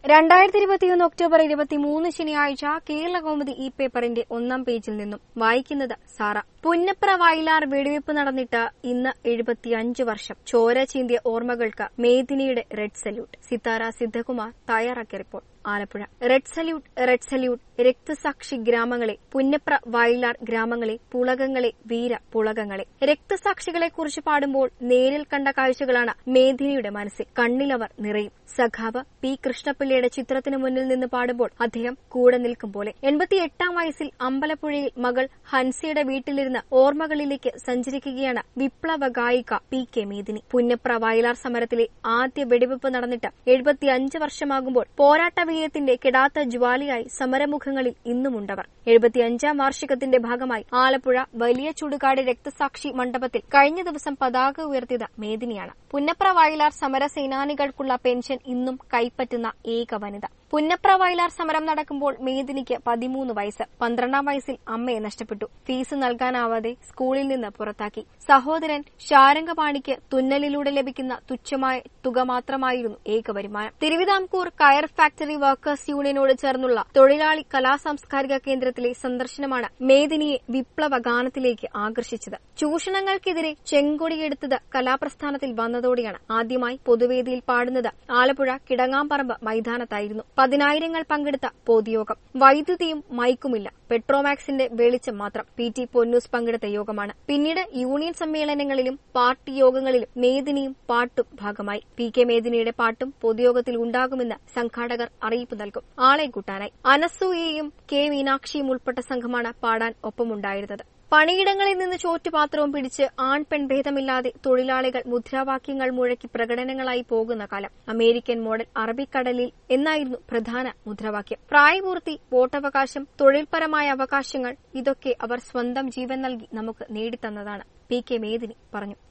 രണ്ടായിരത്തി ഇരുപത്തിയൊന്ന് ഒക്ടോബർ ഇരുപത്തിമൂന്ന് ശനിയാഴ്ച കേരള കൗമുദി ഈ പേപ്പറിന്റെ ഒന്നാം പേജിൽ നിന്നും വായിക്കുന്നത് സാറ പുന്നപ്ര വയലാർ വെടിവെപ്പ് നടന്നിട്ട് ഇന്ന് എഴുപത്തിയഞ്ച് വർഷം ചോര ചീന്തിയ ഓർമ്മകൾക്ക് മേദിനിയുടെ റെഡ് സല്യൂട്ട് സിത്താര സിദ്ധകുമാർ തയ്യാറാക്കിയ report Alappuzha red salute red salute രക്തസാക്ഷി ഗ്രാമങ്ങളെ പുന്നപ്ര വയലാർ ഗ്രാമങ്ങളെ പുളകങ്ങളെ വീര പുളകങ്ങളെ രക്തസാക്ഷികളെ കുറിച്ച് പാടുമ്പോൾ നേരിൽ കണ്ട കാഴ്ചകളാണ് മേദിനിയുടെ മനസ്സിൽ കണ്ണിലവർ നിറയും സഖാവ് പി കൃഷ്ണപിള്ളയുടെ ചിത്രത്തിന് മുന്നിൽ നിന്ന് പാടുമ്പോൾ അദ്ദേഹം കൂടെ നിൽക്കും പോലെ എൺപത്തിയെട്ടാം വയസ്സിൽ അമ്പലപ്പുഴയിൽ മകൾ ഹൻസിയുടെ വീട്ടിലിരുന്ന് ഓർമ്മകളിലേക്ക് സഞ്ചരിക്കുകയാണ് വിപ്ലവ ഗായിക പി കെ മേദിനി പുന്നപ്ര വയലാർ സമരത്തിലെ ആദ്യ വെടിവെപ്പ് നടന്നിട്ട് എഴുപത്തിയഞ്ച് വർഷമാകുമ്പോൾ പോരാട്ട വീര്യത്തിന്റെ കെടാത്ത ജ്വാലയായി സമരമുഖങ്ങളിൽ ഇന്നുമുണ്ടവർ എഴുപത്തിയഞ്ചാം വാർഷികത്തിന്റെ ഭാഗമായി ആലപ്പുഴ വലിയ ചുടുകാട് രക്തസാക്ഷി മണ്ഡപത്തിൽ കഴിഞ്ഞ ദിവസം പതാക ഉയർത്തിയത് മേദിനിയാണ് പുന്നപ്ര വയലാർ സമരസേനാനികൾക്കുള്ള പെൻഷൻ ഇന്നും കൈപ്പറ്റുന്ന ഏക വനിത പുന്നപ്ര വയലാർ സമരം നടക്കുമ്പോൾ മേദിനിക്ക് പതിമൂന്ന് വയസ്സ് പന്ത്രണ്ടാം വയസ്സിൽ അമ്മയെ നഷ്ടപ്പെട്ടു ഫീസ് നൽകാനാവാതെ സ്കൂളിൽ നിന്ന് പുറത്താക്കി സഹോദരൻ ശാരംഗപാണിക്ക് തുന്നലിലൂടെ ലഭിക്കുന്ന തുച്ഛമായ തുക മാത്രമായിരുന്നു ഏക വരുമാനം തിരുവിതാംകൂർ കയർ ഫാക്ടറി വർക്കേഴ്സ് യൂണിയനോട് ചേർന്നുള്ള തൊഴിലാളി കലാസാംസ്കാരിക കേന്ദ്രത്തിലെ സന്ദർശനമാണ് മേദിനിയെ വിപ്ലവ ഗാനത്തിലേക്ക് ആകർഷിച്ചത് ചൂഷണങ്ങൾക്കെതിരെ ചെങ്കൊടിയെടുത്തത് കലാപ്രസ്ഥാനത്തിൽ വന്നതോടെയാണ് ആദ്യമായി പൊതുവേദിയിൽ പാടുന്നത് ആലപ്പുഴ കിടങ്ങാമ്പറമ്പ് മൈതാനത്തായിരുന്നു പതിനായിരങ്ങൾ പങ്കെടുത്ത പൊതുയോഗം വൈദ്യുതിയും മൈക്കുമില്ല പെട്രോമാക്സിന്റെ വെളിച്ചം മാത്രം പി ടി പൊന്നൂസ് പങ്കെടുത്ത യോഗമാണ് പിന്നീട് യൂണിയൻ സമ്മേളനങ്ങളിലും പാർട്ടി യോഗങ്ങളിലും മേദിനിയും പാട്ടും ഭാഗമായി പി കെ മേദിനിയുടെ പാട്ടും പൊതുയോഗത്തിൽ ഉണ്ടാകുമെന്ന് സംഘാടകർ അറിയിപ്പ് നൽകും ആളെ കൂട്ടാനായി അനസൂയയും കെ മീനാക്ഷിയും ഉൾപ്പെട്ട സംഘമാണ് പാടാൻ ഒപ്പമുണ്ടായിരുന്നത് പണിയിടങ്ങളിൽ നിന്ന് ചോറ്റുപാത്രവും പിടിച്ച് ആൺ പെൺ ഭേദമില്ലാതെ തൊഴിലാളികൾ മുദ്രാവാക്യങ്ങൾ മുഴക്കി പ്രകടനങ്ങളായി പോകുന്ന കാലം അമേരിക്കൻ മോഡൽ അറബിക്കടലിൽ എന്നായിരുന്നു പ്രധാന മുദ്രാവാക്യം പ്രായപൂർത്തി വോട്ടവകാശം തൊഴിൽപരമായ അവകാശങ്ങൾ ഇതൊക്കെ അവർ സ്വന്തം ജീവൻ നൽകി നമുക്ക് നേടിത്തന്നതാണ് പി കെ മേദിനി പറഞ്ഞു